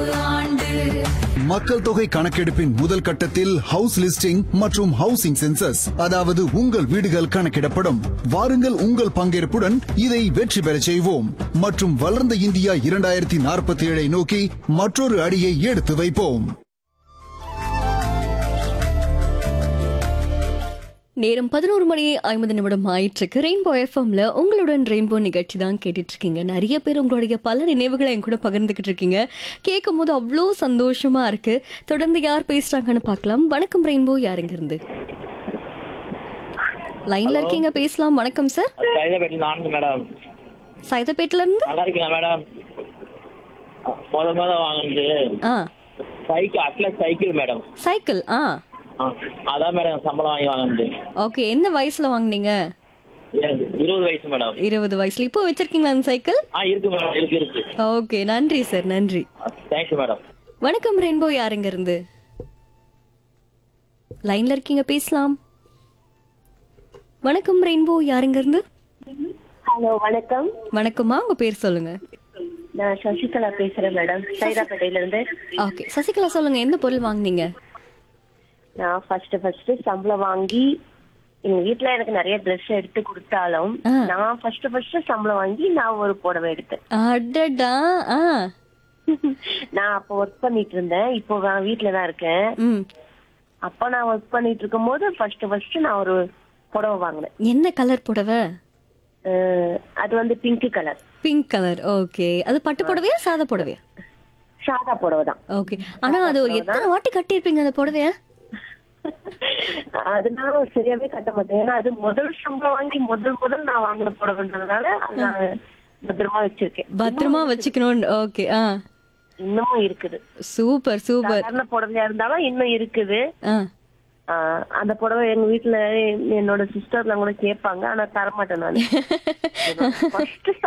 மக்கள் தொகை கணக்கெடுப்பின் முதல் கட்டத்தில் ஹவுஸ் லிஸ்டிங் மற்றும் ஹவுசிங் சென்சஸ் அதாவது உங்கள் வீடுகள் கணக்கிடப்படும் வாருங்கள் உங்கள் பங்கேற்புடன் இதை வெற்றி பெறச் செய்வோம் மற்றும் வளர்ந்த இந்தியா இரண்டாயிரத்தி நாற்பத்தி ஏழை நோக்கி மற்றொரு அடியை எடுத்து வைப்போம் நேரம் பதினோரு மணி ஐம்பது நிமிடம் ஆயிட்டிருக்கு ரெயின்போ எஃப்எம்ல உங்களுடன் ரெயின்போ நிகழ்ச்சி தான் கேட்டுட்டு இருக்கீங்க நிறைய பேர் உங்களுடைய பல நினைவுகளை என் கூட பகிர்ந்துகிட்டு இருக்கீங்க கேட்கும் போது அவ்வளோ சந்தோஷமா இருக்கு தொடர்ந்து யார் பேசுறாங்கன்னு பார்க்கலாம் வணக்கம் ரெயின்போ யாருங்க இருந்து லைன்ல இருக்கீங்க பேசலாம் வணக்கம் சார் சைதாபேட்டில் நான்கு மேடம் சைதாப்பேட்டில இருந்து நல்லா இருக்கீங்களா மேடம் முத முத வாங்கினது ஆ cycle Atlas cycle madam cycle ஆ ஆ, அதான் மேடம் சம்பளம் வாங்கி வாங்கினது ஓகே எந்த வயசுல வாங்குனீங்க எனக்கு இருபது வயசு மேடம் இருபது வயசுல இப்போ வச்சிருக்கீங்களா அந்த சைக்கிள் ஆ இருக்கு மேடம் இருக்கு இருக்கு ஓகே நன்றி சார் நன்றி தேங்க்யூ மேடம் வணக்கம் ரெயின்போ யாருங்க இருந்து லைன்ல இருக்கீங்க பேசலாம் வணக்கம் ரெயின்போ யாருங்க இருந்து ஹலோ வணக்கம் வணக்கம்மா உங்க பேர் சொல்லுங்க நான் சசிகலா பேசுறேன் மேடம் சைதாப்பேட்டையில இருந்து ஓகே சசிகலா சொல்லுங்க எந்த பொருள் வாங்குனீங்க நான் ஃபர்ஸ்ட் ஃபர்ஸ்ட் சம்பளம் வாங்கி எங்க வீட்ல எனக்கு நிறைய ட்ரெஸ் எடுத்து கொடுத்தாலும் ஆ. நான் ஃபர்ஸ்ட் ஃபர்ஸ்ட் சம்பளம் வாங்கி நான் ஒரு புடவை எடுத்தேன் அடடா ஆ நான் அப்போ ஒர்க் பண்ணிட்டு இருந்தேன் இப்போ நான் வீட்ல தான் இருக்கேன் ம் அப்ப நான் ஒர்க் பண்ணிட்டு இருக்கும் போது ஃபர்ஸ்ட் ஃபர்ஸ்ட் நான் ஒரு புடவை வாங்கினேன் என்ன கலர் புடவை அஹ், அது வந்து pink colour pink colour okay அது பட்டு புடவையா சாதா புடவையா சாதா புடவை தான் ஓகே ஆனா அது ஒரு எத்தனை வாட்டி கட்டியிருப்பீங்க அந்த புடவைய அதனால சரியாவே கட்ட மாட்டேன் ஏன்னா அது முதல் சம்பளம் வாங்கி முதல் முதல் நான் வாங்கின புடவைன்றதுனால அது நான் பத்திரமா வச்சிருக்கேன் பத்திரமா வச்சுக்கணும் ஓகே ஆ இன்னமும் இருக்குது சூப்பர் சூப்பர் சாதாரண புடவையா இருந்தாலும் இன்னும் இருக்குது ஆ ஆஹ் அந்த புடவை எங்க வீட்டுல என்னோட சிஸ்டர்லாம் கூட கேட்பாங்க ஆனா தரமாட்டேன் நான் ஃபர்ஸ்ட்